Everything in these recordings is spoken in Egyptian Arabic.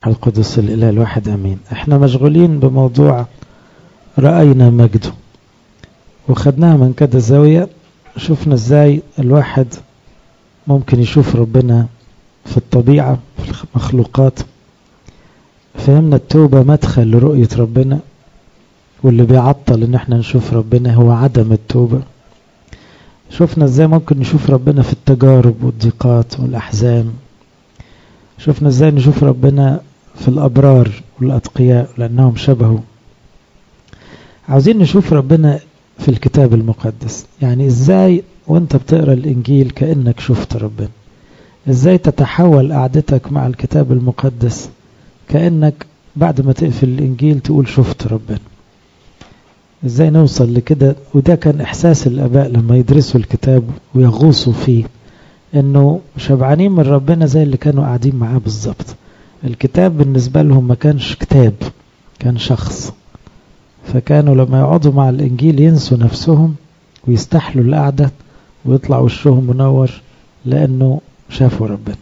القدس الإله الواحد أمين احنا مشغولين بموضوع رأينا مجده وخدناها من كده زاوية شفنا ازاي الواحد ممكن يشوف ربنا في الطبيعة في المخلوقات فهمنا التوبة مدخل لرؤية ربنا واللي بيعطل ان احنا نشوف ربنا هو عدم التوبة شفنا ازاي ممكن نشوف ربنا في التجارب والضيقات والأحزان شفنا ازاي نشوف ربنا في الأبرار والأتقياء لأنهم شبهه عاوزين نشوف ربنا في الكتاب المقدس يعني ازاي وانت بتقرأ الإنجيل كأنك شفت ربنا ازاي تتحول قعدتك مع الكتاب المقدس كأنك بعد ما تقفل الإنجيل تقول شفت ربنا ازاي نوصل لكده وده كان إحساس الآباء لما يدرسوا الكتاب ويغوصوا فيه انه شبعانين من ربنا زي اللي كانوا قاعدين معاه بالظبط الكتاب بالنسبة لهم ما كانش كتاب كان شخص فكانوا لما يقعدوا مع الإنجيل ينسوا نفسهم ويستحلوا القعدة ويطلع وشهم منور لأنه شافوا ربنا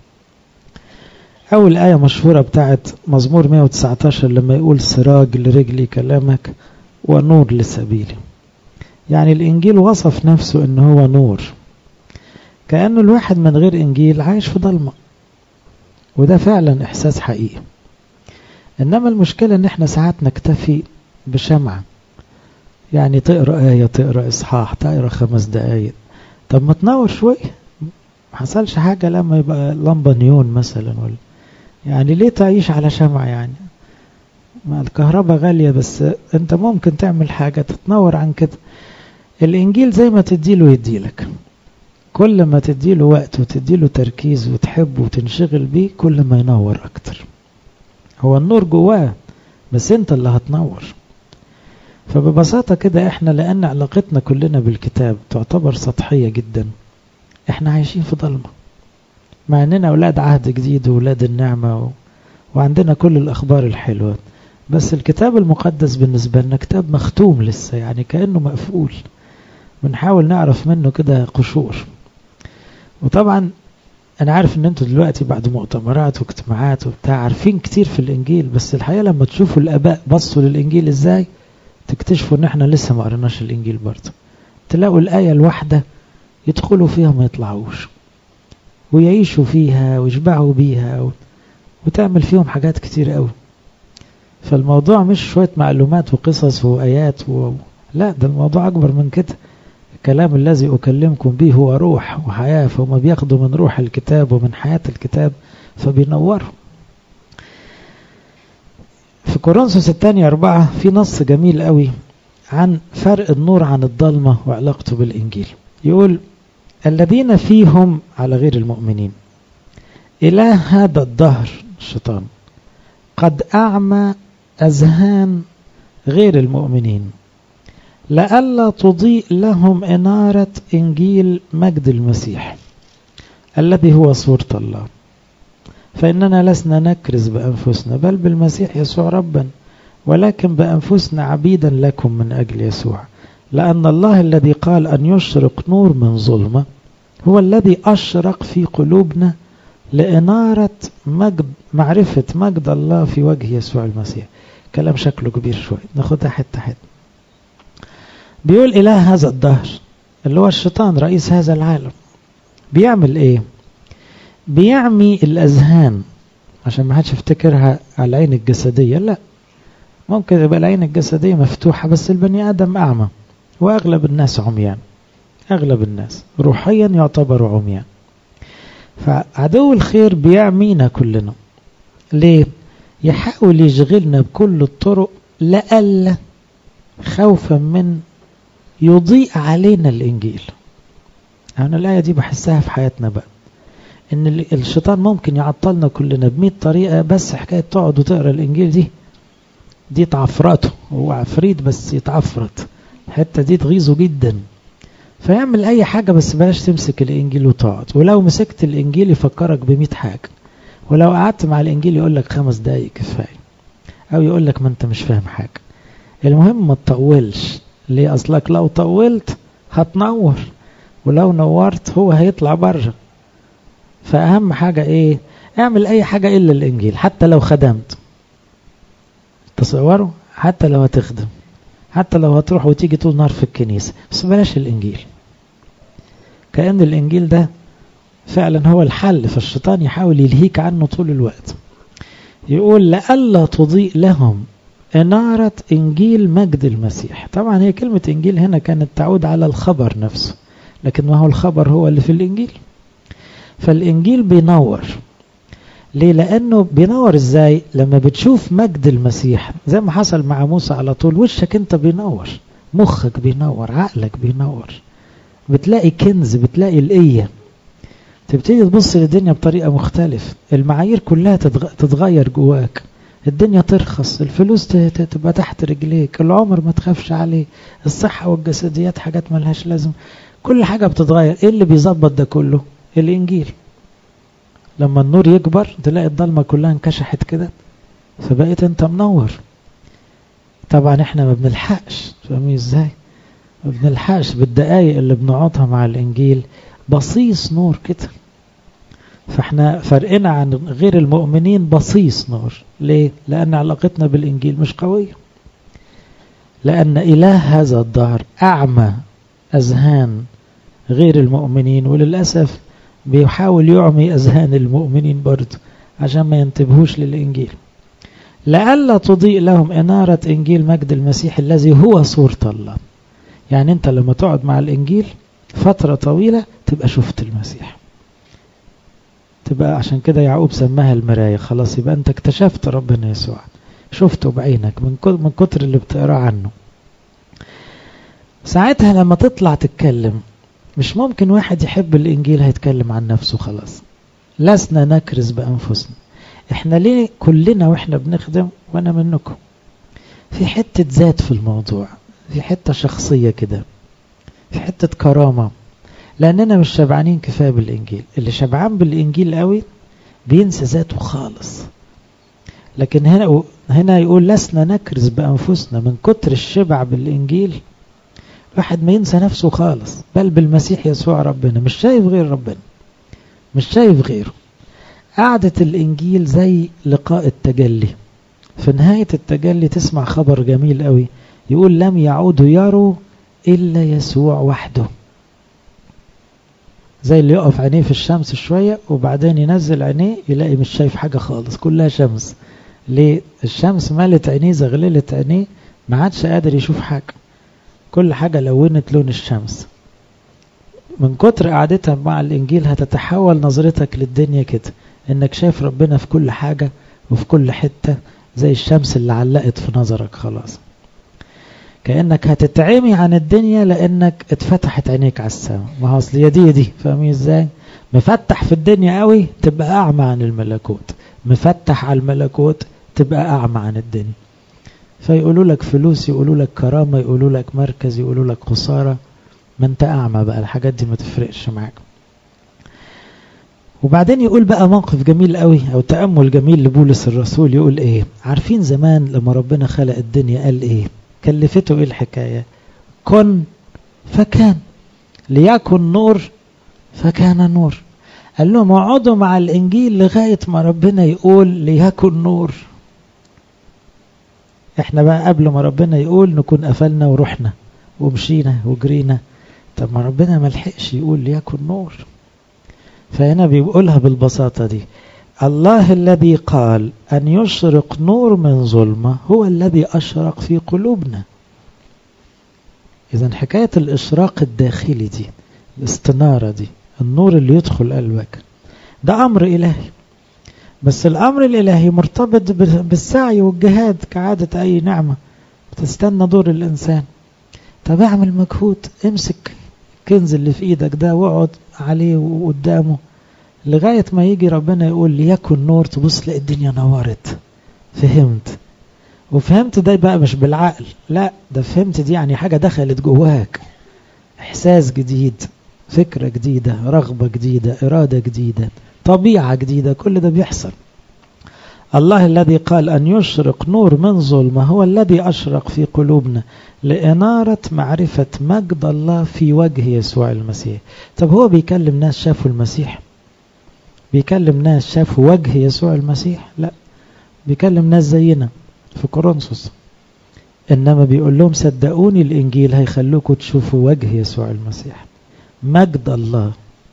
أول آية مشهورة بتاعت مزمور 119 لما يقول سراج لرجلي كلامك ونور لسبيلي يعني الإنجيل وصف نفسه إنه هو نور كأنه الواحد من غير إنجيل عايش في ضلمة وده فعلا إحساس حقيقي إنما المشكلة إن إحنا ساعات نكتفي بشمعة يعني تقرأ آية تقرأ إصحاح تقرأ خمس دقايق طب ما تنور شوية ما حصلش حاجة لما يبقى لمبة نيون مثلا ولا يعني ليه تعيش على شمعة يعني ما الكهرباء غالية بس انت ممكن تعمل حاجة تتنور عن كده الإنجيل زي ما تديله يديلك كل ما تديله وقت وتديله تركيز وتحبه وتنشغل بيه كل ما ينور أكتر هو النور جواه بس انت اللي هتنور فببساطة كده احنا لأن علاقتنا كلنا بالكتاب تعتبر سطحية جدا احنا عايشين في ضلمة مع اننا اولاد عهد جديد واولاد النعمة و... وعندنا كل الاخبار الحلوة بس الكتاب المقدس بالنسبة لنا كتاب مختوم لسه يعني كأنه مقفول بنحاول نعرف منه كده قشور وطبعا انا عارف ان انتوا دلوقتي بعد مؤتمرات واجتماعات وبتاع عارفين كتير في الانجيل بس الحقيقة لما تشوفوا الاباء بصوا للانجيل ازاي تكتشفوا ان احنا لسه ما قرناش الانجيل برضه تلاقوا الايه الواحده يدخلوا فيها ما يطلعوش ويعيشوا فيها ويشبعوا بيها و... وتعمل فيهم حاجات كتير قوي فالموضوع مش شويه معلومات وقصص وايات و... لا ده الموضوع اكبر من كده الكلام الذي اكلمكم به هو روح وحياه فهم بياخدوا من روح الكتاب ومن حياه الكتاب فبينوروا في كورنثوس الثانية أربعة في نص جميل قوي عن فرق النور عن الضلمة وعلاقته بالإنجيل يقول الذين فيهم على غير المؤمنين إله هذا الدهر الشيطان قد أعمى أذهان غير المؤمنين لئلا تضيء لهم إنارة إنجيل مجد المسيح الذي هو صورة الله فإننا لسنا نكرز بأنفسنا بل بالمسيح يسوع ربا ولكن بأنفسنا عبيدا لكم من أجل يسوع لأن الله الذي قال أن يشرق نور من ظلمة هو الذي أشرق في قلوبنا لإنارة مجد معرفة مجد الله في وجه يسوع المسيح كلام شكله كبير شوي ناخدها حتة حتة بيقول إله هذا الدهر اللي هو الشيطان رئيس هذا العالم بيعمل إيه بيعمي الأذهان عشان ما حدش يفتكرها على العين الجسدية لا ممكن يبقى العين الجسدية مفتوحة بس البني آدم أعمى وأغلب الناس عميان أغلب الناس روحيا يعتبروا عميان فعدو الخير بيعمينا كلنا ليه؟ يحاول يشغلنا بكل الطرق لألا خوفا من يضيء علينا الإنجيل أنا الآية دي بحسها في حياتنا بقى ان الشيطان ممكن يعطلنا كلنا بمئة طريقة بس حكاية تقعد وتقرا الانجيل دي دي تعفرته هو عفريت بس يتعفرت الحتة دي تغيظه جدا فيعمل اي حاجة بس بلاش تمسك الانجيل وتقعد ولو مسكت الانجيل يفكرك بمئة حاجة ولو قعدت مع الانجيل يقول لك خمس دقايق كفاية او يقول لك ما انت مش فاهم حاجة المهم ما تطولش ليه اصلك لو طولت هتنور ولو نورت هو هيطلع بره فأهم حاجة إيه اعمل اي حاجة الا الانجيل حتى لو خدمت تصوروا حتى لو هتخدم حتى لو هتروح وتيجي طول نهار في الكنيسة بس بلاش الانجيل كأن الانجيل ده فعلا هو الحل فالشيطان يحاول يلهيك عنه طول الوقت يقول لألا تضيء لهم إنارة إنجيل مجد المسيح طبعا هي كلمة إنجيل هنا كانت تعود على الخبر نفسه لكن ما هو الخبر هو اللي في الإنجيل فالإنجيل بينور ليه لأنه بينور إزاي لما بتشوف مجد المسيح زي ما حصل مع موسى على طول وشك أنت بينور مخك بينور عقلك بينور بتلاقي كنز بتلاقي القية تبتدي تبص للدنيا بطريقة مختلفة المعايير كلها تتغير جواك الدنيا ترخص الفلوس تبقى تحت رجليك العمر ما تخافش عليه الصحة والجسديات حاجات ملهاش لازم كل حاجة بتتغير ايه اللي بيظبط ده كله الانجيل لما النور يكبر تلاقي الضلمة كلها انكشحت كده فبقيت انت منور طبعا احنا ما بنلحقش فاهمين ازاي ما بنلحقش بالدقايق اللي بنقعدها مع الانجيل بصيص نور كده فاحنا فرقنا عن غير المؤمنين بصيص نور ليه لان علاقتنا بالانجيل مش قويه لان اله هذا الدهر اعمى اذهان غير المؤمنين وللاسف بيحاول يعمي اذهان المؤمنين برضه عشان ما ينتبهوش للانجيل لئلا تضيء لهم اناره انجيل مجد المسيح الذي هو صوره الله يعني انت لما تقعد مع الانجيل فترة طويلة تبقى شفت المسيح تبقى عشان كده يعقوب سماها المراية خلاص يبقى انت اكتشفت ربنا يسوع شفته بعينك من من كتر اللي بتقرا عنه ساعتها لما تطلع تتكلم مش ممكن واحد يحب الانجيل هيتكلم عن نفسه خلاص لسنا نكرز بانفسنا احنا ليه كلنا واحنا بنخدم وانا منكم في حتة ذات في الموضوع في حتة شخصية كده في حتة كرامة لأننا مش شبعانين كفاية بالإنجيل اللي شبعان بالإنجيل قوي بينسى ذاته خالص لكن هنا هنا يقول لسنا نكرز بأنفسنا من كتر الشبع بالإنجيل الواحد ما ينسى نفسه خالص بل بالمسيح يسوع ربنا مش شايف غير ربنا مش شايف غيره قعدة الإنجيل زي لقاء التجلي في نهاية التجلي تسمع خبر جميل قوي يقول لم يعودوا يروا إلا يسوع وحده زي اللي يقف عينيه في الشمس شوية وبعدين ينزل عينيه يلاقي مش شايف حاجة خالص كلها شمس ليه الشمس مالت عينيه زغللت عينيه ما عادش قادر يشوف حاجة كل حاجة لونت لون الشمس من كتر قعدتها مع الإنجيل هتتحول نظرتك للدنيا كده إنك شايف ربنا في كل حاجة وفي كل حتة زي الشمس اللي علقت في نظرك خلاص كأنك هتتعمي عن الدنيا لأنك اتفتحت عينيك على السماء ما هو أصل دي دي فاهمين ازاي مفتح في الدنيا قوي تبقى أعمى عن الملكوت مفتح على الملكوت تبقى أعمى عن الدنيا فيقولوا لك فلوس يقولوا لك كرامة يقولوا لك مركز يقولوا لك خسارة ما انت أعمى بقى الحاجات دي ما تفرقش معاك وبعدين يقول بقى موقف جميل قوي او تأمل جميل لبولس الرسول يقول ايه عارفين زمان لما ربنا خلق الدنيا قال ايه كلفته ايه الحكاية كن فكان ليكن نور فكان نور قال لهم اقعدوا مع الانجيل لغاية ما ربنا يقول ليكن نور احنا بقى قبل ما ربنا يقول نكون قفلنا ورحنا ومشينا وجرينا طب ما ربنا ما لحقش يقول ليكن نور فهنا بيقولها بالبساطة دي الله الذي قال أن يشرق نور من ظلمة هو الذي أشرق في قلوبنا إذا حكاية الإشراق الداخلي دي الاستنارة دي النور اللي يدخل قلبك ده أمر إلهي بس الأمر الإلهي مرتبط بالسعي والجهاد كعادة أي نعمة بتستنى دور الإنسان طب اعمل مجهود امسك الكنز اللي في ايدك ده واقعد عليه وقدامه لغاية ما يجي ربنا يقول ليكن نور تبص تلاقي الدنيا نورت فهمت وفهمت ده بقى مش بالعقل لا ده فهمت دي يعني حاجة دخلت جواك احساس جديد فكرة جديدة رغبة جديدة إرادة جديدة طبيعة جديدة كل ده بيحصل الله الذي قال أن يشرق نور من ظلمة هو الذي أشرق في قلوبنا لإنارة معرفة مجد الله في وجه يسوع المسيح طب هو بيكلم ناس شافوا المسيح بيكلم ناس شافوا وجه يسوع المسيح لا بيكلم ناس زينا في كورنثوس إنما بيقول لهم صدقوني الإنجيل هيخلوكم تشوفوا وجه يسوع المسيح مجد الله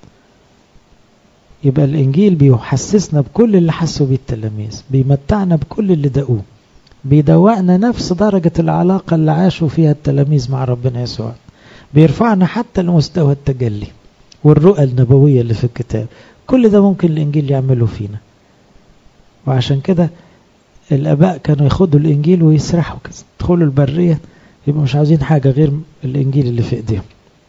يبقى الإنجيل بيحسسنا بكل اللي حسوا بيه التلاميذ بيمتعنا بكل اللي دقوه بيدوقنا نفس درجة العلاقة اللي عاشوا فيها التلاميذ مع ربنا يسوع بيرفعنا حتى لمستوى التجلي والرؤى النبوية اللي في الكتاب كل ده ممكن الإنجيل يعمله فينا وعشان كده الآباء كانوا ياخدوا الإنجيل ويسرحوا كده يدخلوا البرية يبقوا مش عاوزين حاجة غير الإنجيل اللي في إيديهم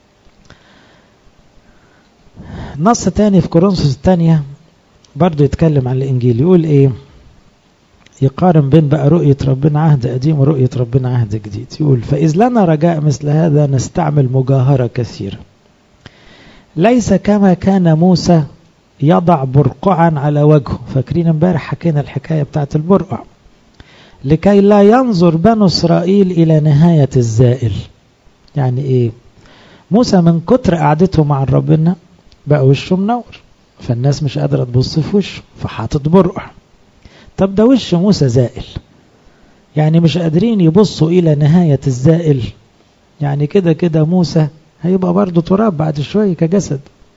نص تاني في كورنثوس الثانية برضو يتكلم عن الإنجيل يقول إيه يقارن بين بقى رؤية ربنا عهد قديم ورؤية ربنا عهد جديد يقول فإذ لنا رجاء مثل هذا نستعمل مجاهرة كثيرة ليس كما كان موسى يضع برقعا على وجهه فاكرين امبارح حكينا الحكاية بتاعت البرقع لكي لا ينظر بنو إسرائيل إلى نهاية الزائل يعني إيه موسى من كتر قعدته مع ربنا بقى وشه منور فالناس مش قادرة تبص في وشه فحاطط برقع طب ده وش موسى زائل يعني مش قادرين يبصوا إلى نهاية الزائل يعني كده كده موسى هيبقى برضه تراب بعد شوية كجسد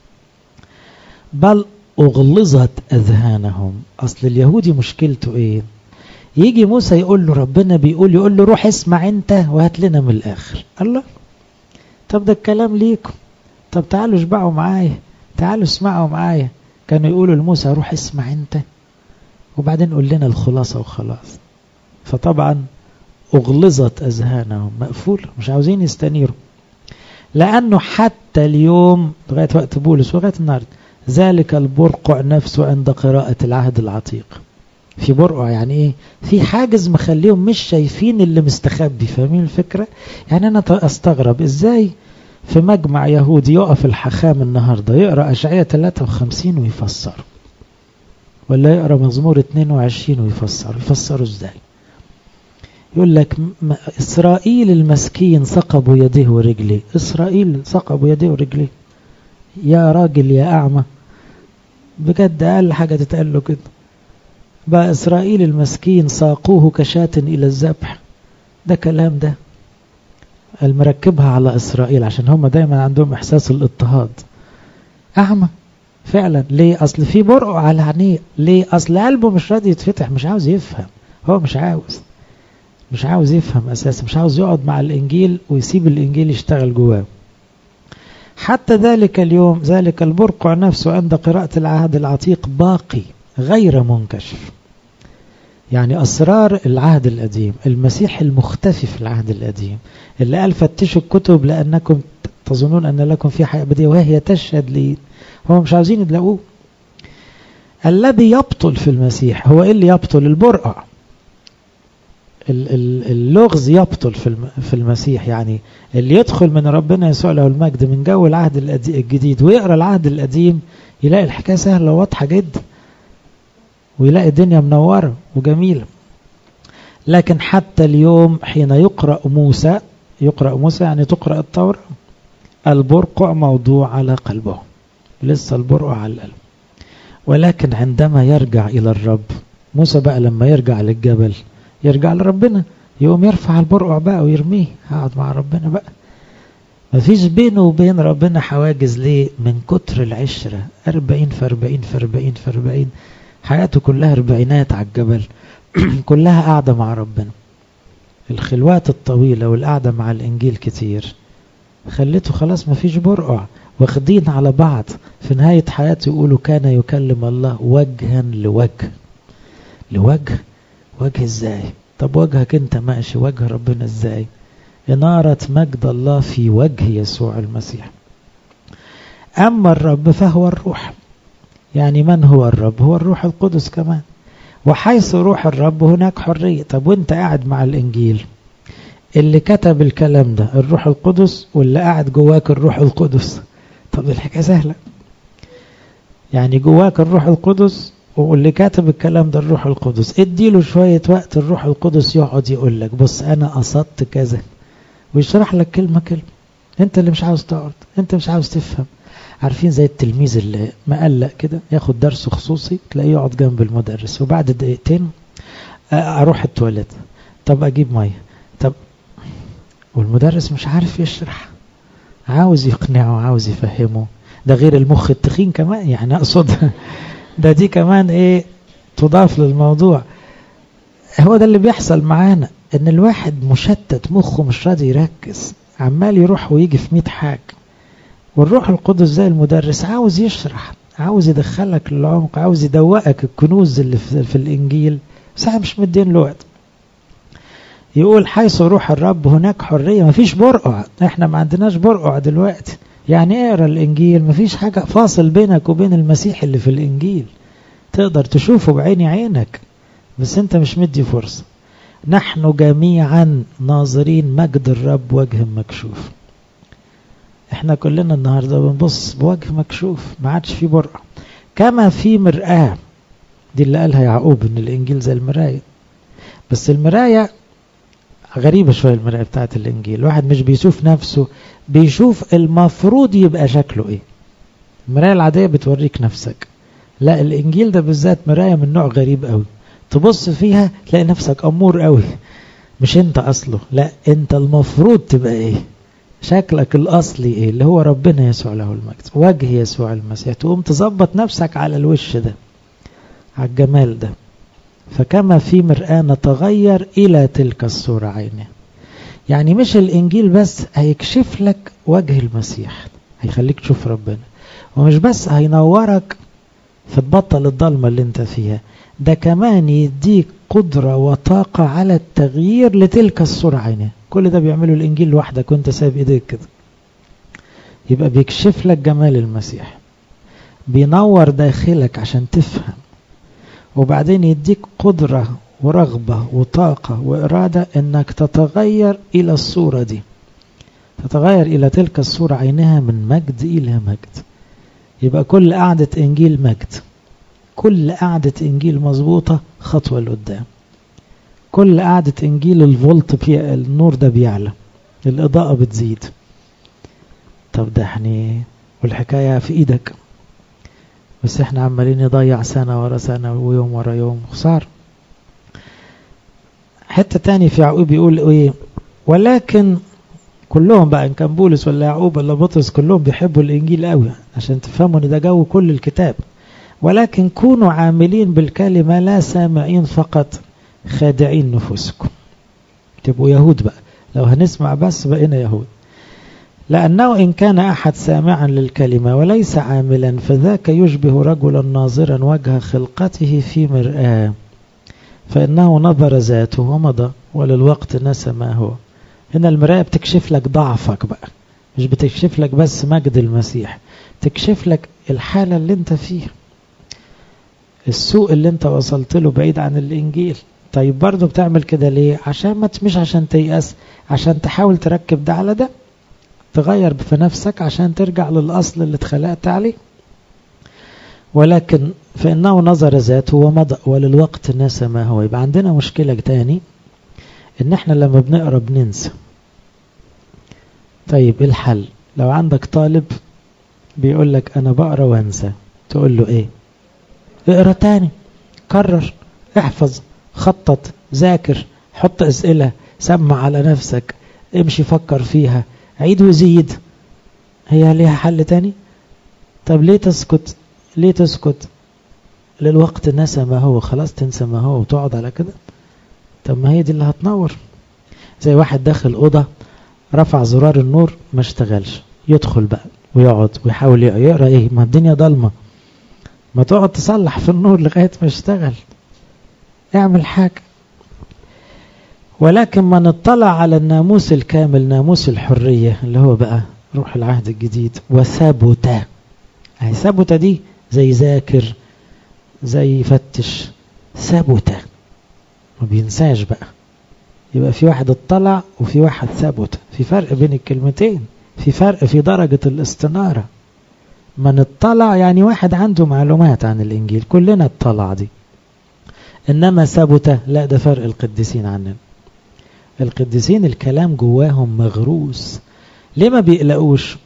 بل أغلظت أذهانهم أصل اليهودي مشكلته إيه يجي موسى يقول له ربنا بيقول يقول له روح اسمع انت وهات لنا من الآخر الله طب ده الكلام ليكم طب تعالوا اشبعوا معايا تعالوا اسمعوا معايا كانوا يقولوا لموسى روح اسمع انت وبعدين قول لنا الخلاصة وخلاص فطبعا أغلظت أذهانهم مقفول مش عاوزين يستنيروا لأنه حتى اليوم لغاية وقت بولس ولغاية النهاردة ذلك البرقع نفسه عند قراءة العهد العتيق في برقع يعني ايه في حاجز مخليهم مش شايفين اللي مستخبي فاهمين الفكرة يعني انا استغرب ازاي في مجمع يهودي يقف الحخام النهاردة يقرأ أشعية 53 ويفسر ولا يقرأ مزمور 22 ويفسر يفسروا ازاي يقول لك إسرائيل المسكين ثقبوا يديه ورجليه إسرائيل ثقبوا يديه ورجليه يا راجل يا أعمى بجد أقل حاجة تتقال له كده بقى إسرائيل المسكين ساقوه كشاة إلى الذبح ده كلام ده المركبها على إسرائيل عشان هم دايما عندهم إحساس الاضطهاد أعمى فعلا ليه أصل في برقع على عينيه ليه أصل قلبه مش راضي يتفتح مش عاوز يفهم هو مش عاوز مش عاوز يفهم أساسا مش عاوز يقعد مع الإنجيل ويسيب الإنجيل يشتغل جواه حتى ذلك اليوم ذلك البرقع نفسه عند قراءة العهد العتيق باقي غير منكشف يعني أسرار العهد القديم المسيح المختفي في العهد القديم اللي قال فتشوا الكتب لأنكم تظنون أن لكم في حياة أبدية وهي تشهد لي هم مش عاوزين يلاقوه الذي يبطل في المسيح هو إيه اللي يبطل البرقع اللغز يبطل في المسيح يعني اللي يدخل من ربنا يسوع له المجد من جو العهد الجديد ويقرأ العهد القديم يلاقي الحكاية سهلة واضحة جدا ويلاقي الدنيا منورة وجميلة لكن حتى اليوم حين يقرأ موسى يقرأ موسى يعني تقرأ التوراة البرقع موضوع على قلبه لسه البرقع على القلب ولكن عندما يرجع إلى الرب موسى بقى لما يرجع للجبل يرجع لربنا يقوم يرفع البرقع بقى ويرميه هقعد مع ربنا بقى مفيش بينه وبين ربنا حواجز ليه من كتر العشرة أربعين في أربعين في أربعين في أربعين حياته كلها أربعينات على الجبل كلها قاعدة مع ربنا الخلوات الطويلة والقعدة مع الإنجيل كتير خليته خلاص مفيش برقع واخدين على بعض في نهاية حياته يقولوا كان يكلم الله وجها لوجه لوجه وجه ازاي طب وجهك انت ماشي وجه ربنا ازاي إنارة مجد الله في وجه يسوع المسيح أما الرب فهو الروح يعني من هو الرب هو الروح القدس كمان وحيث روح الرب هناك حرية طب وانت قاعد مع الإنجيل اللي كتب الكلام ده الروح القدس واللي قاعد جواك الروح القدس طب الحكاية سهلة يعني جواك الروح القدس واللي كاتب الكلام ده الروح القدس اديله شوية وقت الروح القدس يقعد يقول لك بص انا قصدت كذا ويشرح لك كلمة كلمة انت اللي مش عاوز تقعد انت مش عاوز تفهم عارفين زي التلميذ اللي مقلق كده ياخد درس خصوصي تلاقيه يقعد جنب المدرس وبعد دقيقتين اروح التواليت طب اجيب ميه طب والمدرس مش عارف يشرح عاوز يقنعه عاوز يفهمه ده غير المخ التخين كمان يعني اقصد ده دي كمان ايه تضاف للموضوع هو ده اللي بيحصل معانا ان الواحد مشتت مخه مش راضي يركز عمال يروح ويجي في 100 حاجه والروح القدس زي المدرس عاوز يشرح عاوز يدخلك للعمق عاوز يدوقك الكنوز اللي في, في الانجيل بس احنا مش مدين له وقت يقول حيث روح الرب هناك حريه مفيش برقع احنا ما عندناش برقع دلوقتي يعني اقرا الانجيل مفيش حاجه فاصل بينك وبين المسيح اللي في الانجيل تقدر تشوفه بعين عينك بس انت مش مدي فرصه نحن جميعا ناظرين مجد الرب وجه مكشوف احنا كلنا النهارده بنبص بوجه مكشوف ما عادش في برقع كما في مرآة دي اللي قالها يعقوب ان الانجيل زي المراية بس المراية غريبة شوية المراية بتاعت الانجيل الواحد مش بيشوف نفسه بيشوف المفروض يبقى شكله ايه المراية العادية بتوريك نفسك لا الانجيل ده بالذات مراية من نوع غريب قوي تبص فيها تلاقي نفسك امور قوي مش انت اصله لا انت المفروض تبقى ايه شكلك الاصلي ايه اللي هو ربنا يسوع له المجد وجه يسوع المسيح تقوم تظبط نفسك على الوش ده على الجمال ده فكما في مرآة نتغير إلى تلك الصورة عينه يعني مش الإنجيل بس هيكشف لك وجه المسيح هيخليك تشوف ربنا ومش بس هينورك فتبطل الضلمة اللي انت فيها ده كمان يديك قدرة وطاقة على التغيير لتلك الصورة عينه كل ده بيعمله الإنجيل لوحدك وانت سايب ايديك كده يبقى بيكشف لك جمال المسيح بينور داخلك عشان تفهم وبعدين يديك قدرة ورغبة وطاقة وإرادة انك تتغير إلى الصورة دي تتغير إلى تلك الصورة عينها من مجد إلى مجد يبقى كل قعدة إنجيل مجد كل قعدة إنجيل مظبوطة خطوة لقدام كل قعدة إنجيل الفولت بي... النور ده بيعلى الإضاءة بتزيد طب ده يعني والحكاية في إيدك بس احنا عمالين نضيع سنة ورا سنة ويوم ورا يوم خسار حتة تاني في يعقوب بيقول ايه ولكن كلهم بقى ان كان بولس ولا يعقوب ولا بطرس كلهم بيحبوا الانجيل قوي عشان تفهموا ان ده جو كل الكتاب ولكن كونوا عاملين بالكلمة لا سامعين فقط خادعين نفوسكم تبقوا يهود بقى لو هنسمع بس بقينا يهود لأنه إن كان أحد سامعا للكلمة وليس عاملا فذاك يشبه رجلا ناظرا وجه خلقته في مرآة فإنه نظر ذاته ومضى وللوقت نسى ما هو هنا المراية بتكشف لك ضعفك بقى مش بتكشف لك بس مجد المسيح تكشف لك الحالة اللي انت فيها السوء اللي انت وصلت له بعيد عن الإنجيل طيب برضه بتعمل كده ليه عشان ما مش عشان تيأس عشان تحاول تركب ده على ده تغير في نفسك عشان ترجع للأصل اللي اتخلقت عليه ولكن فإنه نظر ذاته ومضى وللوقت نسى ما هو يبقى عندنا مشكلة تاني إن إحنا لما بنقرأ بننسى طيب إيه الحل لو عندك طالب بيقول لك أنا بقرأ وأنسى تقول له إيه اقرأ تاني كرر احفظ خطط ذاكر حط أسئلة سمع على نفسك امشي فكر فيها عيد وزيد هي ليها حل تاني طب ليه تسكت ليه تسكت للوقت نسى ما هو خلاص تنسى ما هو وتقعد على كده طب ما هي دي اللي هتنور زي واحد داخل أوضة رفع زرار النور ما اشتغلش يدخل بقى ويقعد ويحاول يقرأ ايه ما الدنيا ضلمة ما تقعد تصلح في النور لغاية ما يشتغل اعمل حاجة ولكن من اطلع على الناموس الكامل ناموس الحرية اللي هو بقى روح العهد الجديد وثبت يعني ثبت دي زي ذاكر زي فتش ثبت ما بينساش بقى يبقى في واحد اطلع وفي واحد ثبت في فرق بين الكلمتين في فرق في درجة الاستنارة من اطلع يعني واحد عنده معلومات عن الإنجيل كلنا اطلع دي إنما ثبت لا ده فرق القديسين عننا القديسين الكلام جواهم مغروس ليه ما بيقلقوش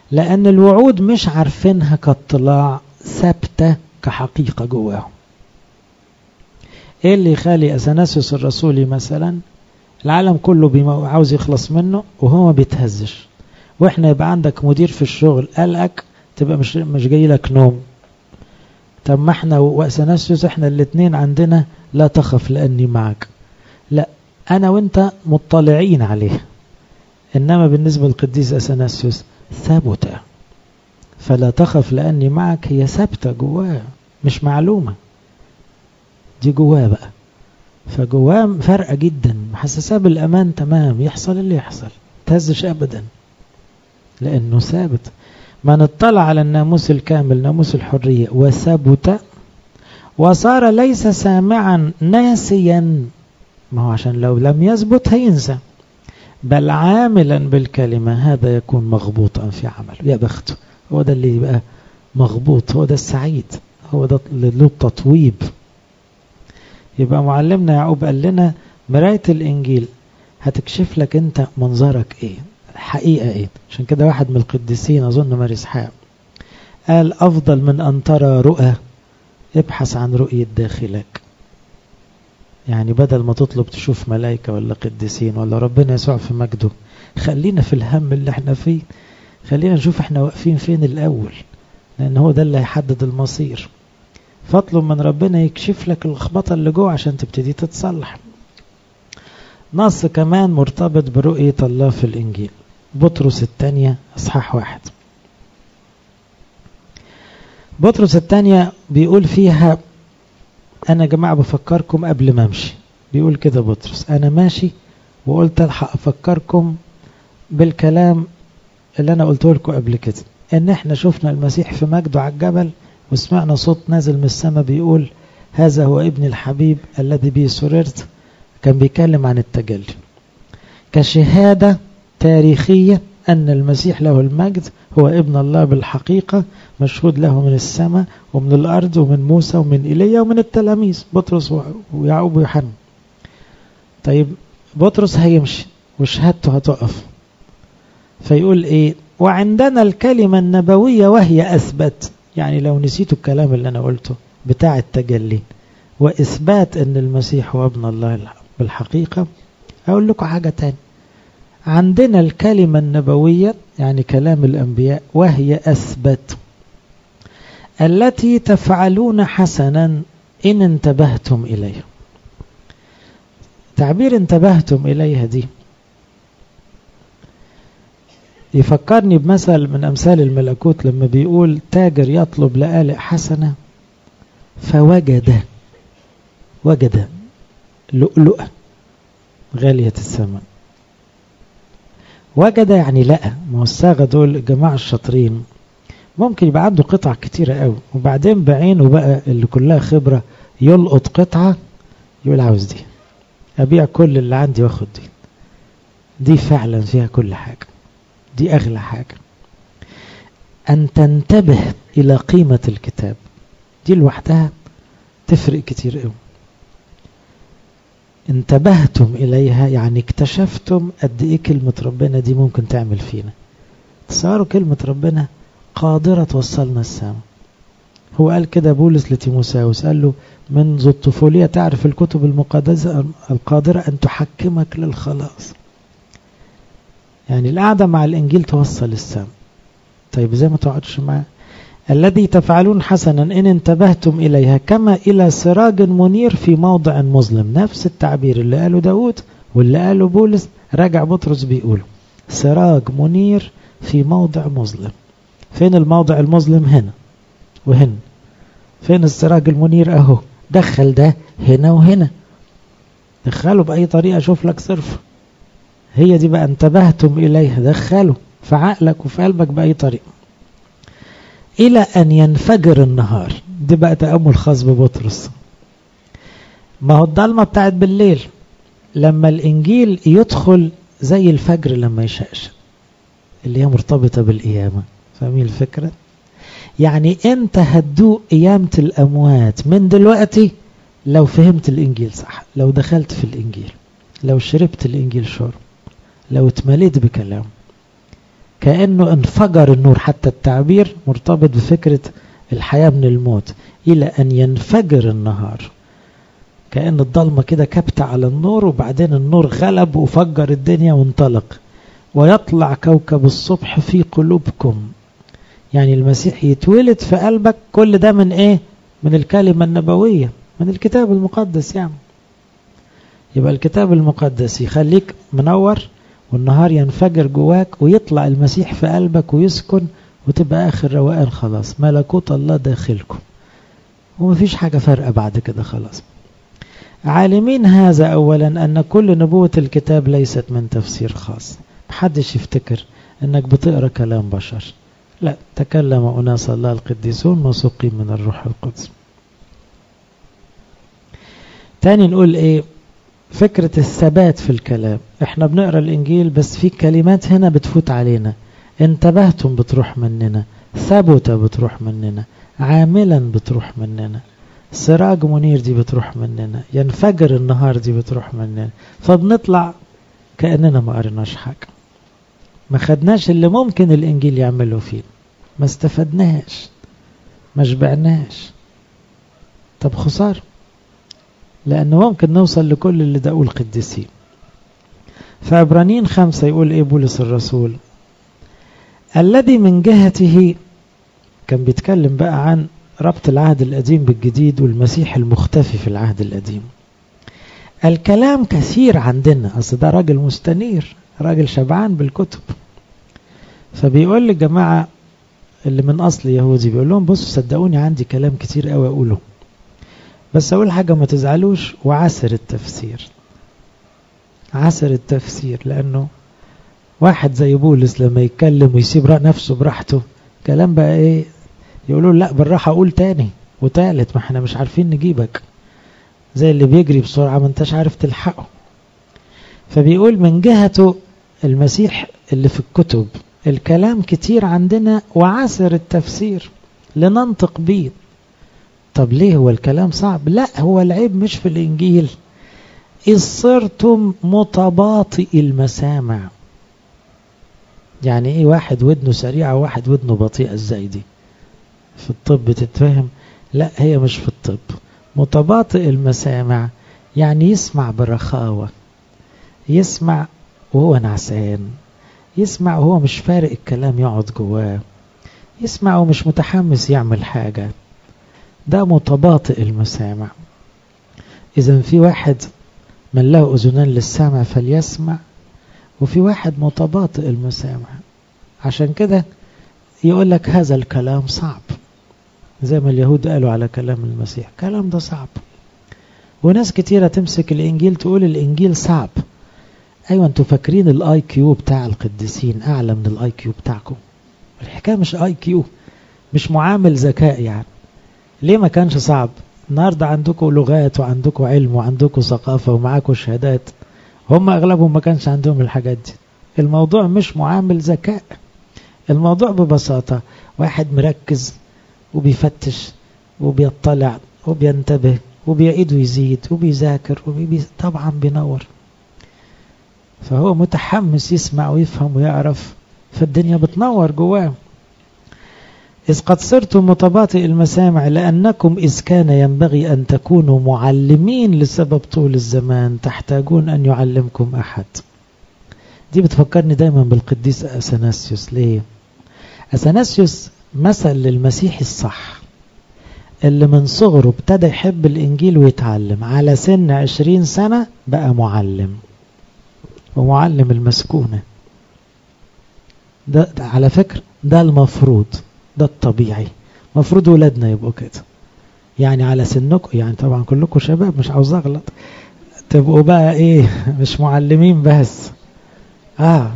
لأن الوعود مش عارفينها كاطلاع ثابتة كحقيقة جواهم ايه اللي يخلي اثناسيوس الرسولي مثلا العالم كله عاوز يخلص منه وهو ما بيتهزش واحنا يبقى عندك مدير في الشغل قلقك تبقى مش مش جاي لك نوم طب ما احنا واثناسيوس احنا الاثنين عندنا لا تخف لاني معك لا انا وانت مطلعين عليه انما بالنسبه للقديس اثناسيوس ثابته فلا تخف لاني معك هي ثابته جواه مش معلومه دي جواه بقى فجواه فرقة جدا محسساه بالأمان تمام يحصل اللي يحصل تهزش أبدا لأنه ثابت من اطلع على الناموس الكامل ناموس الحرية وثبت وصار ليس سامعا ناسيا ما هو عشان لو لم يثبت هينسى بل عاملا بالكلمة هذا يكون مغبوطا في عمله يا بخته هو ده اللي يبقى مغبوط هو ده السعيد هو ده اللي له التطويب يبقى معلمنا يعقوب قال لنا مراية الإنجيل هتكشف لك أنت منظرك إيه الحقيقة إيه عشان كده واحد من القديسين أظن ماري إسحاق قال أفضل من أن ترى رؤى ابحث عن رؤية داخلك يعني بدل ما تطلب تشوف ملائكة ولا قديسين ولا ربنا يسوع في مجده خلينا في الهم اللي احنا فيه خلينا نشوف احنا واقفين فين الأول لأن هو ده اللي هيحدد المصير فاطلب من ربنا يكشف لك اللخبطة اللي جوه عشان تبتدي تتصلح نص كمان مرتبط برؤية الله في الإنجيل بطرس الثانية أصحاح واحد بطرس الثانية بيقول فيها أنا جماعة بفكركم قبل ما أمشي بيقول كده بطرس أنا ماشي وقلت ألحق أفكركم بالكلام اللي أنا قلته لكم قبل كده إن إحنا شفنا المسيح في مجده على الجبل وسمعنا صوت نازل من السماء بيقول هذا هو ابن الحبيب الذي به سررت كان بيتكلم عن التجلي كشهادة تاريخية أن المسيح له المجد هو ابن الله بالحقيقة مشهود له من السماء ومن الأرض ومن موسى ومن إيليا ومن التلاميذ بطرس ويعقوب ويوحنا طيب بطرس هيمشي وشهادته هتقف فيقول إيه وعندنا الكلمة النبوية وهي أثبت يعني لو نسيتوا الكلام اللي أنا قلته بتاع التجلي وإثبات أن المسيح هو ابن الله بالحقيقة أقول لكم حاجة تاني عندنا الكلمة النبوية يعني كلام الأنبياء وهي أثبت التي تفعلون حسنا إن انتبهتم إليها تعبير انتبهتم إليها دي يفكرني بمثل من أمثال الملكوت لما بيقول تاجر يطلب لآلئ حسنة فوجد وجد لؤلؤة غالية الثمن وجد يعني لقى ما هو الصاغة دول الجماعة الشاطرين ممكن يبقى عنده قطع كتيرة قوي وبعدين بعينه بقى اللي كلها خبرة يلقط قطعة يقول عاوز دي أبيع كل اللي عندي واخد دي دي فعلا فيها كل حاجة دي أغلى حاجة أن تنتبه إلى قيمة الكتاب دي لوحدها تفرق كتير قوي انتبهتم إليها يعني اكتشفتم قد إيه كلمة ربنا دي ممكن تعمل فينا تصوروا كلمة ربنا قادرة توصلنا السماء هو قال كده بولس لتيموساوس قال له منذ الطفولية تعرف الكتب المقدسة القادرة أن تحكمك للخلاص يعني القعدة مع الإنجيل توصل السماء طيب زي ما تقعدش معاه الذي تفعلون حسنا إن انتبهتم إليها كما إلى سراج منير في موضع مظلم نفس التعبير اللي قاله داود واللي قاله بولس رجع بطرس بيقوله سراج منير في موضع مظلم فين الموضع المظلم هنا وهنا فين السراج المنير اهو دخل ده هنا وهنا دخله بأي طريقة شوف لك صرف هي دي بقى انتبهتم إليها دخله في عقلك وفي قلبك بأي طريقة إلى أن ينفجر النهار دي بقى تأمل خاص ببطرس ما هو الضلمة بتاعت بالليل لما الإنجيل يدخل زي الفجر لما يشقشق اللي هي مرتبطة بالقيامة فاهمين الفكرة يعني انت هتدوق قيامة الأموات من دلوقتي لو فهمت الإنجيل صح لو دخلت في الإنجيل لو شربت الإنجيل شرب لو اتمليت بكلام كأنه انفجر النور حتى التعبير مرتبط بفكرة الحياة من الموت إلى أن ينفجر النهار كأن الضلمة كده كبت على النور وبعدين النور غلب وفجر الدنيا وانطلق ويطلع كوكب الصبح في قلوبكم يعني المسيح يتولد في قلبك كل ده من ايه من الكلمة النبوية من الكتاب المقدس يعني يبقى الكتاب المقدس يخليك منور والنهار ينفجر جواك ويطلع المسيح في قلبك ويسكن وتبقى آخر روقان خلاص ملكوت الله داخلكم ومفيش حاجة فارقة بعد كده خلاص عالمين هذا أولا أن كل نبوة الكتاب ليست من تفسير خاص محدش يفتكر أنك بتقرأ كلام بشر لا تكلم أناس الله القديسون موثوقين من الروح القدس تاني نقول ايه فكرة الثبات في الكلام احنا بنقرأ الانجيل بس في كلمات هنا بتفوت علينا انتبهتم بتروح مننا ثبت بتروح مننا عاملا بتروح مننا سراج منير دي بتروح مننا ينفجر النهار دي بتروح مننا فبنطلع كأننا ما قرناش حاجة ما خدناش اللي ممكن الانجيل يعمله فيه ما استفدناش ما شبعناش طب خسارة لأنه ممكن نوصل لكل اللي دقوا القديسين فعبرانيين خمسة يقول إيه بولس الرسول الذي من جهته كان بيتكلم بقى عن ربط العهد القديم بالجديد والمسيح المختفي في العهد القديم الكلام كثير عندنا أصل ده راجل مستنير راجل شبعان بالكتب فبيقول للجماعة اللي من أصل يهودي بيقول لهم بصوا صدقوني عندي كلام كتير قوي أقوله بس أقول حاجة ما تزعلوش وعسر التفسير عسر التفسير لأنه واحد زي بولس لما يتكلم ويسيب نفسه براحته كلام بقى ايه يقولوا لا بالراحة قول تاني وتالت ما احنا مش عارفين نجيبك زي اللي بيجري بسرعة ما انتش عارف تلحقه فبيقول من جهته المسيح اللي في الكتب الكلام كتير عندنا وعسر التفسير لننطق بيه طب ليه هو الكلام صعب لا هو العيب مش في الإنجيل إذ صرتم متباطئ المسامع يعني ايه واحد ودنه سريعة وواحد ودنه بطيئة ازاي دي في الطب تتفهم لا هي مش في الطب متباطئ المسامع يعني يسمع برخاوة يسمع وهو نعسان يسمع وهو مش فارق الكلام يقعد جواه يسمع ومش متحمس يعمل حاجة ده متباطئ المسامع إذا في واحد من له أذنان للسمع فليسمع وفي واحد متباطئ المسامع عشان كده يقول لك هذا الكلام صعب زي ما اليهود قالوا على كلام المسيح كلام ده صعب وناس كتيرة تمسك الإنجيل تقول الإنجيل صعب أيوة أنتوا فاكرين الآي كيو بتاع القديسين أعلى من الآي كيو بتاعكم الحكاية مش آي كيو مش معامل ذكاء يعني ليه ما كانش صعب النهاردة عندكم لغات وعندكم علم وعندكم ثقافة ومعاكم شهادات هم أغلبهم ما كانش عندهم الحاجات دي الموضوع مش معامل ذكاء الموضوع ببساطة واحد مركز وبيفتش وبيطلع وبينتبه وبيعيد ويزيد وبيذاكر وبي... طبعا بينور فهو متحمس يسمع ويفهم ويعرف فالدنيا بتنور جواه إذ قد صرتم متباطئ المسامع لأنكم إذ كان ينبغي أن تكونوا معلمين لسبب طول الزمان تحتاجون أن يعلمكم أحد دي بتفكرني دايما بالقديس أثناسيوس ليه أثناسيوس مثل للمسيح الصح اللي من صغره ابتدى يحب الإنجيل ويتعلم على سن عشرين سنة بقى معلم ومعلم المسكونة ده, ده على فكرة ده المفروض ده الطبيعي مفروض ولادنا يبقوا كده يعني على سنكم يعني طبعا كلكم شباب مش عاوز اغلط تبقوا بقى ايه مش معلمين بس اه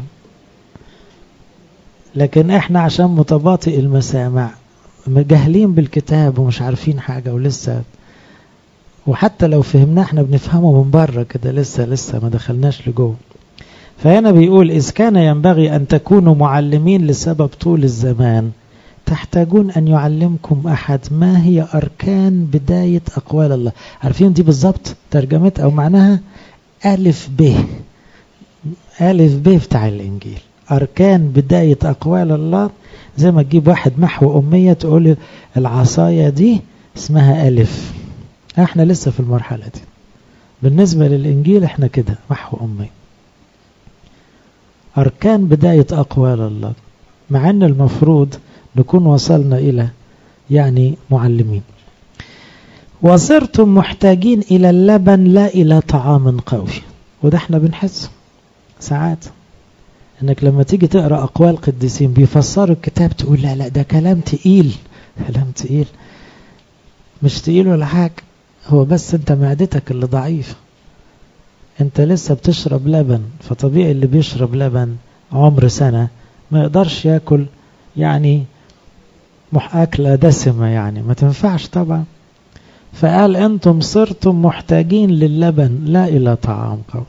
لكن احنا عشان متباطئ المسامع مجهلين بالكتاب ومش عارفين حاجة ولسه وحتى لو فهمناه احنا بنفهمه من بره كده لسه لسه ما دخلناش لجوه فهنا بيقول إذ كان ينبغي أن تكونوا معلمين لسبب طول الزمان تحتاجون أن يعلمكم أحد ما هي أركان بداية أقوال الله عارفين دي بالظبط ترجمت أو معناها ألف ب ألف ب بتاع الإنجيل أركان بداية أقوال الله زي ما تجيب واحد محو أمية تقول العصاية دي اسمها ألف احنا لسه في المرحلة دي بالنسبة للإنجيل احنا كده محو أمية أركان بداية أقوال الله مع أن المفروض نكون وصلنا إلى يعني معلمين وصرتم محتاجين إلى اللبن لا إلى طعام قوي وده احنا بنحسه ساعات انك لما تيجي تقرأ أقوال قديسين بيفسروا الكتاب تقول لا لا ده كلام تقيل كلام تقيل مش تقيل ولا حاجة هو بس انت معدتك اللي ضعيفة انت لسه بتشرب لبن فطبيعي اللي بيشرب لبن عمر سنة ما يقدرش ياكل يعني أكلة دسمة يعني ما تنفعش طبعا فقال أنتم صرتم محتاجين للبن لا إلى طعام قوي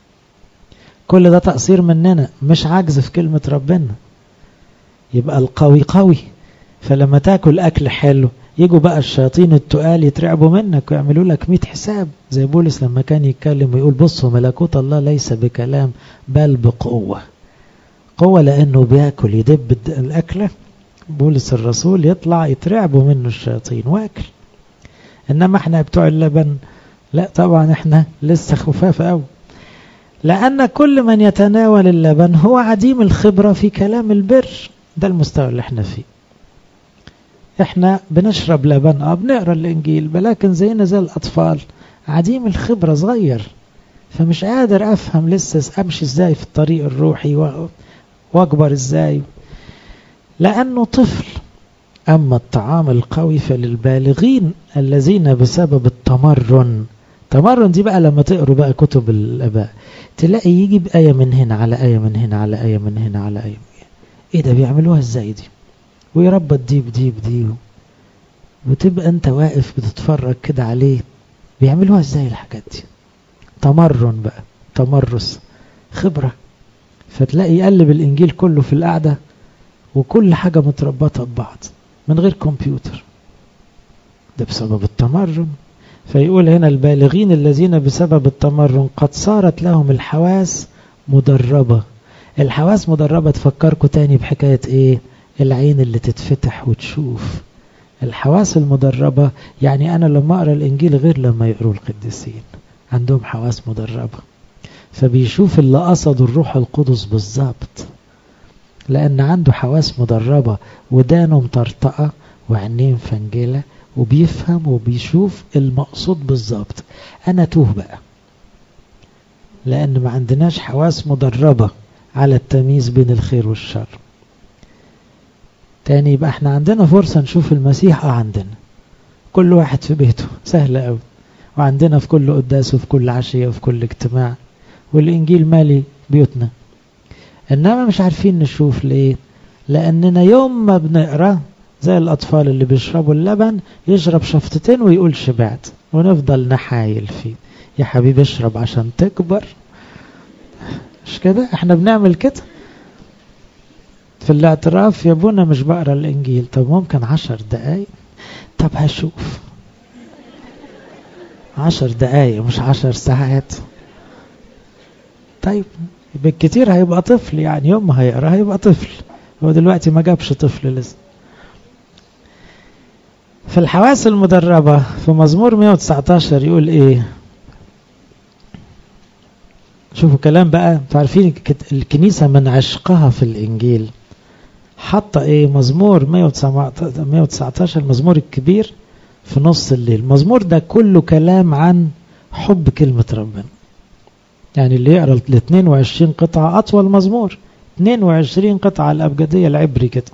كل ده تقصير مننا مش عجز في كلمة ربنا يبقى القوي قوي فلما تاكل أكل حلو يجوا بقى الشياطين التقال يترعبوا منك ويعملوا لك 100 حساب زي بولس لما كان يتكلم ويقول بصوا ملكوت الله ليس بكلام بل بقوة قوة لأنه بياكل يدب الأكلة بولس الرسول يطلع يترعبوا منه الشياطين واكل إنما احنا بتوع اللبن لا طبعا احنا لسه خفاف قوي لأن كل من يتناول اللبن هو عديم الخبرة في كلام البر ده المستوى اللي احنا فيه احنا بنشرب لبن اه بنقرا الانجيل ولكن زينا زي الاطفال عديم الخبره صغير فمش قادر افهم لسه امشي ازاي في الطريق الروحي واكبر ازاي لانه طفل اما الطعام القوي فللبالغين الذين بسبب التمرن تمرن دي بقى لما تقروا بقى كتب الاباء تلاقي يجي بآية من هنا على آية من هنا على آية من هنا على آية ايه ده بيعملوها ازاي دي ويربط دي بدي بدي وتبقى انت واقف بتتفرج كده عليه بيعملوها ازاي الحاجات دي تمرن بقى تمرس خبرة فتلاقي يقلب الانجيل كله في القعدة وكل حاجة متربطة ببعض من غير كمبيوتر ده بسبب التمرن فيقول هنا البالغين الذين بسبب التمرن قد صارت لهم الحواس مدربة الحواس مدربة تفكركم تاني بحكاية ايه العين اللي تتفتح وتشوف الحواس المدربة يعني أنا لما أقرأ الإنجيل غير لما يقروا القديسين عندهم حواس مدربة فبيشوف اللي قصده الروح القدس بالظبط لأن عنده حواس مدربة ودانه مطرطقة وعينيه مفنجلة وبيفهم وبيشوف المقصود بالظبط أنا توه بقى لأن ما عندناش حواس مدربة على التمييز بين الخير والشر تاني يبقى احنا عندنا فرصة نشوف المسيح اه عندنا كل واحد في بيته سهل قوي وعندنا في كل قداس وفي كل عشية وفي كل اجتماع والإنجيل مالي بيوتنا إنما مش عارفين نشوف ليه لأننا يوم ما بنقرأ زي الأطفال اللي بيشربوا اللبن يشرب شفطتين ويقول شبعت ونفضل نحايل فيه يا حبيبي اشرب عشان تكبر مش كده احنا بنعمل كده في الاعتراف يا ابونا مش بقرا الانجيل طب ممكن عشر دقايق طب هشوف عشر دقايق مش عشر ساعات طيب بالكتير هيبقى طفل يعني يوم ما هيقرا هيبقى طفل هو دلوقتي ما جابش طفل لسه في الحواس المدربة في مزمور 119 يقول ايه شوفوا كلام بقى عارفين الكنيسة من عشقها في الإنجيل حط ايه مزمور 119 المزمور الكبير في نص الليل المزمور ده كله كلام عن حب كلمة ربنا يعني اللي يقرأ ال 22 قطعة أطول مزمور 22 قطعة الأبجدية العبري كده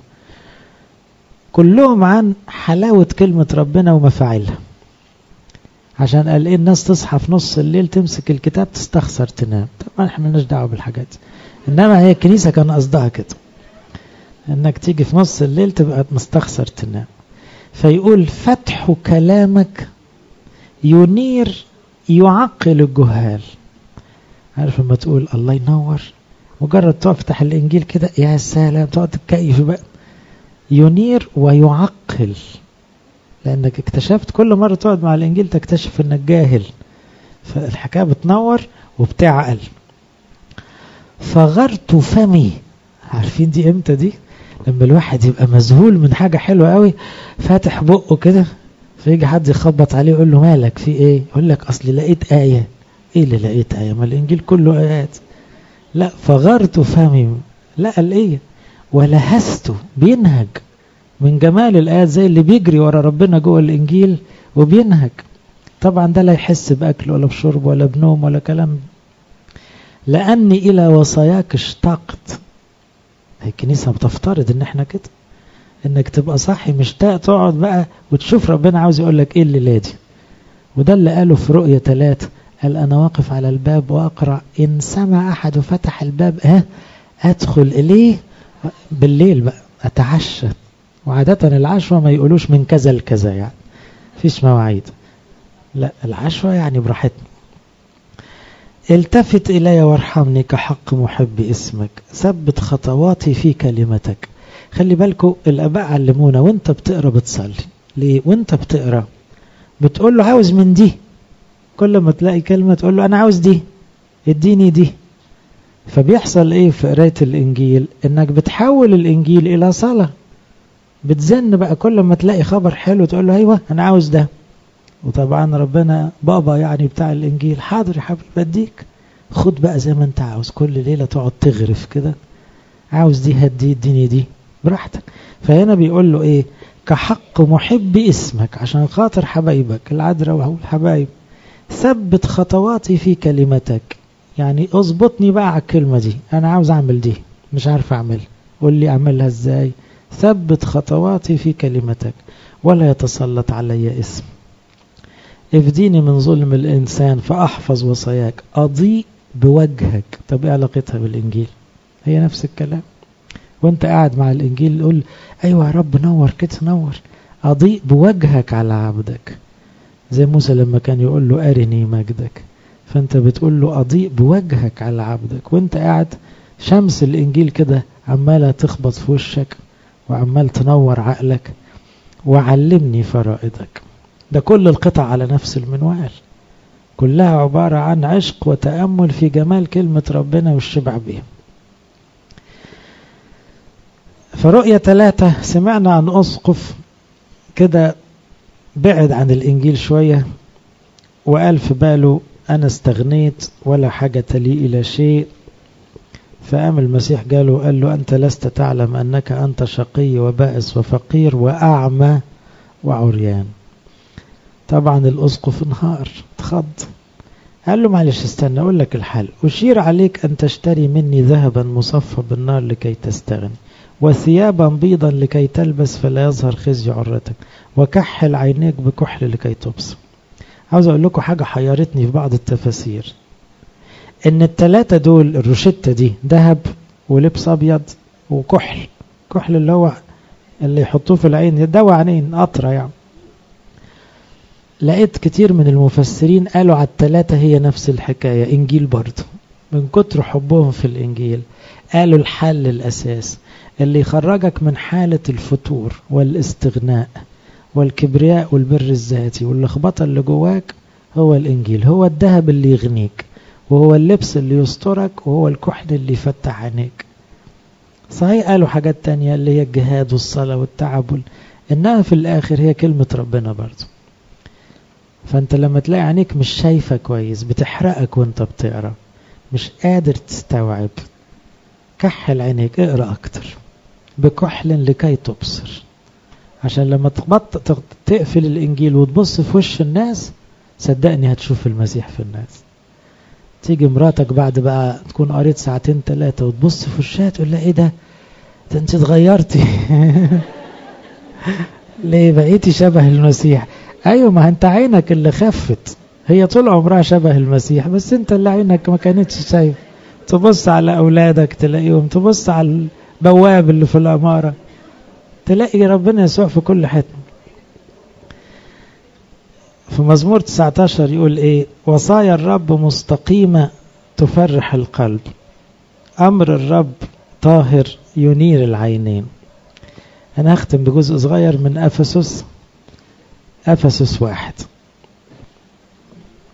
كلهم عن حلاوة كلمة ربنا ومفاعلها عشان قال ايه الناس تصحى في نص الليل تمسك الكتاب تستخسر تنام طبعا احنا مالناش دعوه بالحاجات دي انما هي الكنيسه كان قصدها كده انك تيجي في نص الليل تبقى مستخسر تنام فيقول فتح كلامك ينير يعقل الجهال عارف لما تقول الله ينور مجرد تفتح الانجيل كده يا سلام تقعد تتكيف بقى ينير ويعقل لانك اكتشفت كل مرة تقعد مع الانجيل تكتشف انك جاهل فالحكاية بتنور وبتعقل فغرت فمي عارفين دي امتى دي لما الواحد يبقى مذهول من حاجة حلوة قوي فاتح بقه كده فيجي حد يخبط عليه يقول له مالك في ايه يقول لك اصل لقيت آية ايه اللي لقيت آية ما الانجيل كله آيات لا فغرت فمي لا الايه ولهسته بينهج من جمال الآيات زي اللي بيجري ورا ربنا جوه الإنجيل وبينهج طبعا ده لا يحس بأكل ولا بشرب ولا بنوم ولا كلام لأني إلى وصاياك اشتقت الكنيسة بتفترض ان احنا كده انك تبقى صاحي مشتاق تقعد بقى وتشوف ربنا عاوز يقول لك ايه الليلة دي وده اللي قاله في رؤية ثلاثة قال انا واقف على الباب واقرأ ان سمع احد فتح الباب ها ادخل اليه بالليل بقى اتعشى وعادة العشوة ما يقولوش من كذا لكذا يعني فيش مواعيد لا العشوة يعني براحتنا التفت إلي وارحمني كحق محب اسمك ثبت خطواتي في كلمتك خلي بالكو الآباء علمونا وانت بتقرأ بتصلي ليه وانت بتقرأ بتقول له عاوز من دي كل ما تلاقي كلمة تقول له أنا عاوز دي اديني دي فبيحصل ايه في قراية الإنجيل انك بتحول الإنجيل إلى صلاة بتزن بقى كل ما تلاقي خبر حلو تقول له ايوه انا عاوز ده وطبعا ربنا بابا يعني بتاع الانجيل حاضر يا حبيبي بديك خد بقى زي ما انت عاوز كل ليله تقعد تغرف كده عاوز دي هدي اديني دي براحتك فهنا بيقول له ايه كحق محب اسمك عشان خاطر حبايبك العذراء وهو الحبايب ثبت خطواتي في كلمتك يعني اظبطني بقى على الكلمه دي انا عاوز اعمل دي مش عارف اعمل قول لي اعملها ازاي ثبت خطواتي في كلمتك ولا يتسلط علي اسم افديني من ظلم الإنسان فأحفظ وصاياك أضيء بوجهك طب ايه علاقتها بالإنجيل هي نفس الكلام وانت قاعد مع الإنجيل قول أيوة يا رب نور كده نور أضيء بوجهك على عبدك زي موسى لما كان يقول له أرني مجدك فانت بتقول له أضيء بوجهك على عبدك وانت قاعد شمس الإنجيل كده عمالة تخبط في وشك وعمال تنور عقلك وعلمني فرائضك ده كل القطع على نفس المنوال كلها عبارة عن عشق وتأمل في جمال كلمة ربنا والشبع بها فرؤية ثلاثة سمعنا عن أسقف كده بعد عن الإنجيل شوية وقال في باله أنا استغنيت ولا حاجة لي إلى شيء فقام المسيح قاله قال له أنت لست تعلم أنك أنت شقي وبائس وفقير وأعمى وعريان طبعا الأسقف انهار اتخض قال له معلش استنى أقول لك الحل أشير عليك أن تشتري مني ذهبا مصفى بالنار لكي تستغني وثيابا بيضا لكي تلبس فلا يظهر خزي عرتك وكحل عينيك بكحل لكي تبصر عاوز أقول لكم حاجة حيرتني في بعض التفاسير ان التلاتة دول الروشتة دي ذهب ولبس ابيض وكحل كحل اللي هو اللي يحطوه في العين دواء عينين قطرة يعني لقيت كتير من المفسرين قالوا على التلاتة هي نفس الحكاية انجيل برضه من كتر حبهم في الانجيل قالوا الحل الاساس اللي يخرجك من حالة الفتور والاستغناء والكبرياء والبر الذاتي واللخبطة اللي جواك هو الانجيل هو الذهب اللي يغنيك وهو اللبس اللي يسترك وهو الكحل اللي يفتح عينيك صحيح قالوا حاجات تانية اللي هي الجهاد والصلاة والتعب إنها في الآخر هي كلمة ربنا برضو فأنت لما تلاقي عينيك مش شايفة كويس بتحرقك وانت بتقرأ مش قادر تستوعب كحل عينيك اقرأ أكتر بكحل لكي تبصر عشان لما تبط تقفل الإنجيل وتبص في وش الناس صدقني هتشوف المسيح في الناس تيجي مراتك بعد بقى تكون قريت ساعتين ثلاثة وتبص في وشها تقول لها ايه ده ده انت اتغيرتي ليه بقيتي شبه المسيح ايوه ما انت عينك اللي خفت هي طول عمرها شبه المسيح بس انت اللي عينك ما كانتش شايف تبص على اولادك تلاقيهم تبص على البواب اللي في الاماره تلاقي ربنا يسوع في كل حته في مزمور 19 يقول ايه وصايا الرب مستقيمة تفرح القلب أمر الرب طاهر ينير العينين أنا هختم بجزء صغير من أفسس أفسس واحد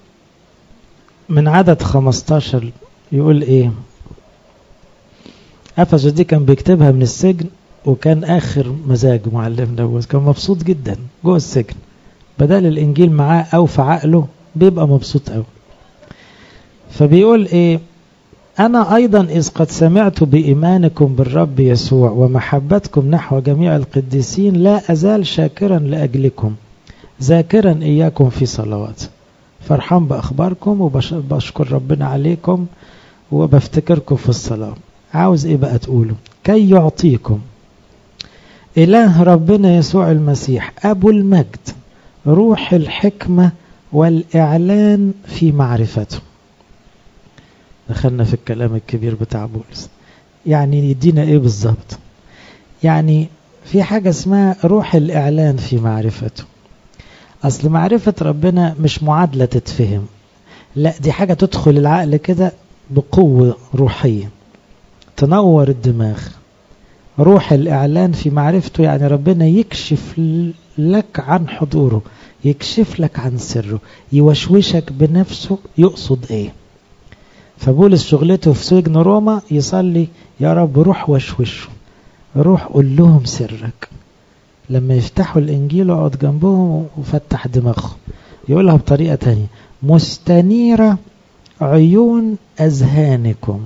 من عدد 15 يقول ايه أفسس دي كان بيكتبها من السجن وكان آخر مزاج معلم دوت كان مبسوط جدا جوه السجن بدل الإنجيل معاه أو في عقله بيبقى مبسوط أوي فبيقول إيه أنا أيضا إذ قد سمعت بإيمانكم بالرب يسوع ومحبتكم نحو جميع القديسين لا أزال شاكرا لأجلكم ذاكرا إياكم في صلوات فرحان بأخباركم وبشكر ربنا عليكم وبفتكركم في الصلاة عاوز إيه بقى تقولوا كي يعطيكم إله ربنا يسوع المسيح أبو المجد روح الحكمة والإعلان في معرفته دخلنا في الكلام الكبير بتاع بولس يعني يدينا ايه بالظبط يعني في حاجة اسمها روح الإعلان في معرفته أصل معرفة ربنا مش معادلة تتفهم لا دي حاجة تدخل العقل كده بقوة روحية تنور الدماغ روح الإعلان في معرفته يعني ربنا يكشف لك عن حضوره يكشف لك عن سره يوشوشك بنفسه يقصد ايه فبولس شغلته في سجن روما يصلي يا رب روح وشوشه روح قول لهم سرك لما يفتحوا الإنجيل اقعد جنبهم وفتح دماغهم يقولها بطريقة تانية مستنيرة عيون أذهانكم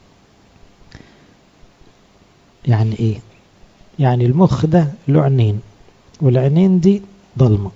يعني إيه يعني المخ ده له عينين والعينين دي ضلمة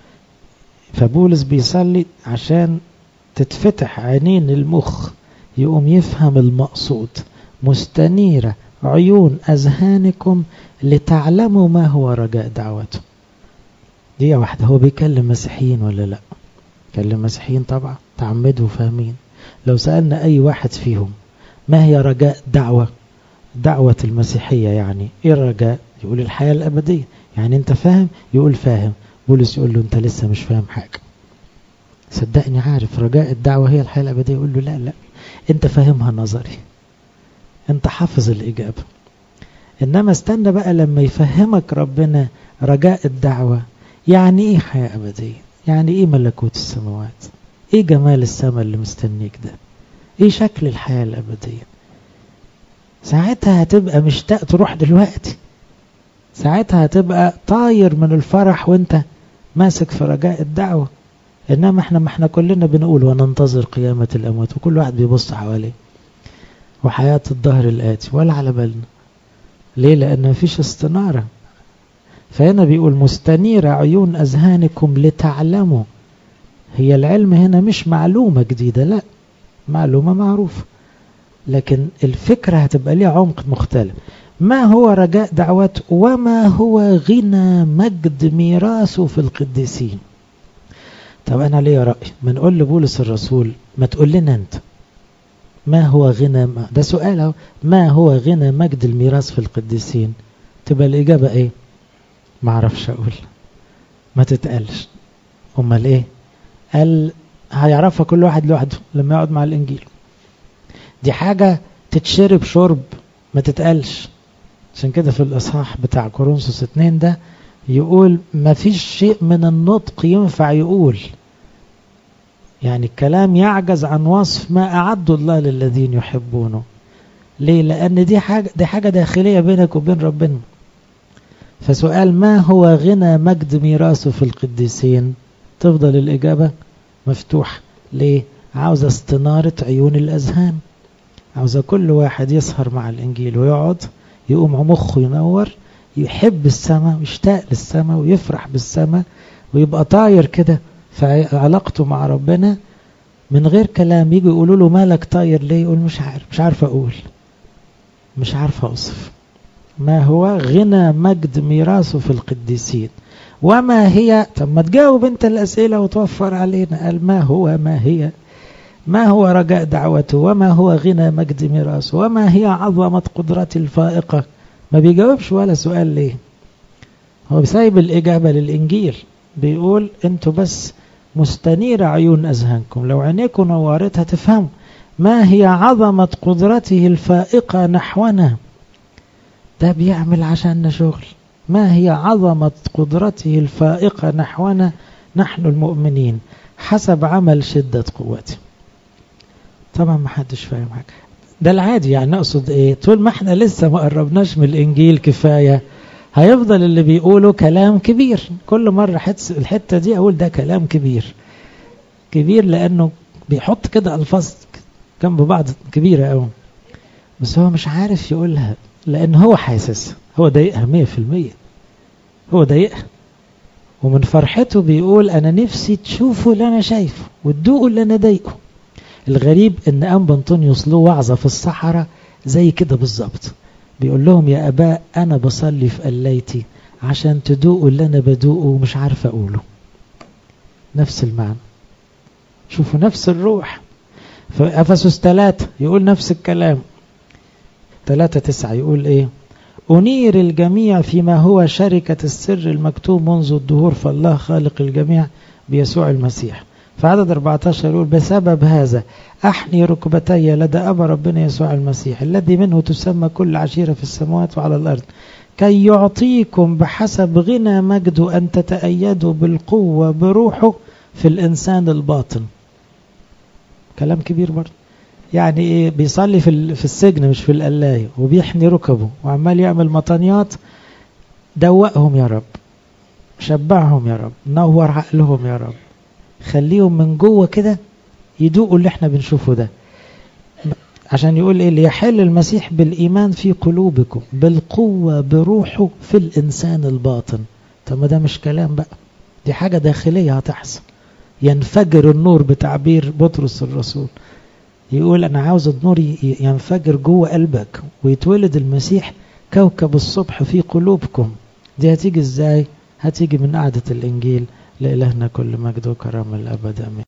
فبولس بيصلي عشان تتفتح عينين المخ يقوم يفهم المقصود مستنيرة عيون أذهانكم لتعلموا ما هو رجاء دعوته دي واحدة هو بيكلم مسيحيين ولا لا كلم مسيحيين طبعا تعمدوا فاهمين لو سألنا أي واحد فيهم ما هي رجاء دعوة دعوة المسيحية يعني إيه الرجاء يقول الحياة الأبدية يعني أنت فاهم يقول فاهم بولس يقول له أنت لسه مش فاهم حاجة صدقني عارف رجاء الدعوة هي الحياة الأبدية يقول له لا لا أنت فاهمها نظري أنت حافظ الإجابة إنما استنى بقى لما يفهمك ربنا رجاء الدعوة يعني إيه حياة أبدية يعني إيه ملكوت السماوات إيه جمال السماء اللي مستنيك ده إيه شكل الحياة الأبدية ساعتها هتبقى مشتاق تروح دلوقتي ساعتها هتبقى طاير من الفرح وانت ماسك في رجاء الدعوة إنما احنا ما احنا كلنا بنقول وننتظر قيامة الأموات وكل واحد بيبص حواليه وحياة الظهر الآتي ولا على بالنا ليه لأن مفيش استنارة فهنا بيقول مستنيرة عيون أذهانكم لتعلموا هي العلم هنا مش معلومة جديدة لا معلومة معروفة لكن الفكرة هتبقى ليها عمق مختلف ما هو رجاء دعوته وما هو غنى مجد ميراثه في القديسين طب أنا ليه رأي ما نقول لبولس الرسول ما تقول لنا أنت ما هو غنى ده سؤال اهو ما هو غنى مجد الميراث في القديسين تبقى الإجابة إيه ما اعرفش أقول ما تتقالش أمال إيه قال هيعرفها كل واحد لوحده لما يقعد مع الإنجيل دي حاجة تتشرب شرب ما تتقالش عشان كده في الإصحاح بتاع كورنثوس 2 ده يقول ما فيش شيء من النطق ينفع يقول يعني الكلام يعجز عن وصف ما أعد الله للذين يحبونه ليه لأن دي حاجة, دي حاجة داخلية بينك وبين ربنا فسؤال ما هو غنى مجد ميراثه في القديسين تفضل الإجابة مفتوحة ليه عاوزة استنارة عيون الأذهان عاوزة كل واحد يسهر مع الإنجيل ويقعد يقوم مخه ينور يحب السماء ويشتاق للسماء ويفرح بالسماء ويبقى طاير كده في علاقته مع ربنا من غير كلام يجوا يقولوا له مالك طاير ليه يقول مش عارف مش عارف اقول مش عارف اوصف ما هو غنى مجد ميراثه في القديسين وما هي طب ما تجاوب انت الاسئله وتوفر علينا قال ما هو ما هي ما هو رجاء دعوته وما هو غنى مجد ميراثه وما هي عظمه قدرته الفائقه ما بيجاوبش ولا سؤال ليه هو سايب الاجابه للانجيل بيقول انتوا بس مستنير عيون أذهانكم لو عينيكم نورت هتفهموا ما هي عظمة قدرته الفائقة نحونا ده بيعمل عشاننا شغل ما هي عظمة قدرته الفائقة نحونا نحن المؤمنين حسب عمل شدة قوته طبعا ما حدش فاهم حاجة ده العادي يعني نقصد ايه طول ما احنا لسه ما قربناش من الانجيل كفاية هيفضل اللي بيقوله كلام كبير كل مرة حتس الحتة دي اقول ده كلام كبير كبير لانه بيحط كده الفاظ جنب بعض كبيرة قوي بس هو مش عارف يقولها لان هو حاسس هو ضايقها مية في المية هو ضايقها ومن فرحته بيقول انا نفسي تشوفوا اللي انا شايفه وتدوقوا اللي انا ضايقه الغريب ان انبا انطونيوس له وعظة في الصحراء زي كده بالظبط بيقول لهم يا اباء انا بصلي في قليتي عشان تدوقوا اللي انا بدوقه ومش عارف اقوله نفس المعنى شوفوا نفس الروح في افسس 3 يقول نفس الكلام 3 9 يقول ايه أنير الجميع فيما هو شركة السر المكتوب منذ الدهور فالله خالق الجميع بيسوع المسيح فعدد 14 يقول بسبب هذا أحني ركبتي لدى أبا ربنا يسوع المسيح الذي منه تسمى كل عشيرة في السماوات وعلى الأرض كي يعطيكم بحسب غنى مجده أن تتأيدوا بالقوة بروحه في الإنسان الباطن كلام كبير برضه يعني ايه بيصلي في في السجن مش في القلاية وبيحني ركبه وعمال يعمل مطانيات دوقهم يا رب شبعهم يا رب نور عقلهم يا رب خليهم من جوه كده يدوقوا اللي احنا بنشوفه ده عشان يقول ايه ليحل المسيح بالإيمان في قلوبكم بالقوة بروحه في الإنسان الباطن طب ما ده مش كلام بقى دي حاجة داخلية هتحصل ينفجر النور بتعبير بطرس الرسول يقول أنا عاوز النور ينفجر جوه قلبك ويتولد المسيح كوكب الصبح في قلوبكم دي هتيجي ازاي هتيجي من قعدة الإنجيل لإلهنا كل مجد وكرم الأبد أمين